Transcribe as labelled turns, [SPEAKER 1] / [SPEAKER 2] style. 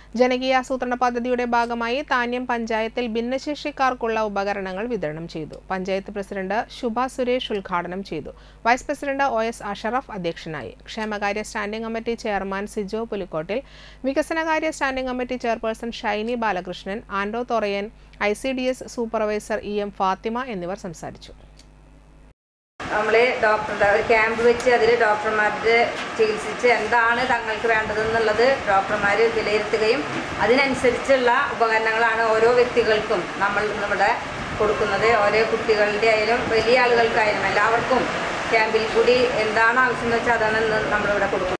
[SPEAKER 1] ജനകീയാസൂത്രണ പദ്ധതിയുടെ ഭാഗമായി താന്യം പഞ്ചായത്തിൽ ഭിന്നശേഷിക്കാർക്കുള്ള ഉപകരണങ്ങൾ വിതരണം ചെയ്തു പഞ്ചായത്ത് പ്രസിഡന്റ് ശുഭ സുരേഷ് ഉദ്ഘാടനം ചെയ്തു vice president O S Ashraf അധ്യക്ഷനായി ക്ഷേമകാര്യ standing committee chairman Sijo Pulikkottil വികസനകാര്യ standing committee chairperson Shiny Balakrishnan Ando Thorayan I C D S supervisor E M Fathima എന്നിവർ സംസാരിച്ചു
[SPEAKER 2] നമ്മൾ ഡോക്ടറുടെ ഒരു ക്യാമ്പ് വെച്ച് അതിൽ ഡോക്ടർമാരുടെ ചികിത്സിച്ച് എന്താണ് തങ്ങൾക്ക് വേണ്ടതെന്നുള്ളത് ഡോക്ടർമാർ വിലയിരുത്തുകയും അതിനനുസരിച്ചുള്ള ഉപകരണങ്ങളാണ് ഓരോ വ്യക്തികൾക്കും നമ്മൾ ഇവിടെ കൊടുക്കുന്നത് ഓരോ കുട്ടികളുടെ ആയാലും വലിയ ആളുകൾക്കായാലും എല്ലാവർക്കും ക്യാമ്പിൽ കൂടി എന്താണ് ആവശ്യം എന്ന് വെച്ചാൽ അതാണ് ഇന്ന് നമ്മളിവിടെ കൊടുക്കുന്നത്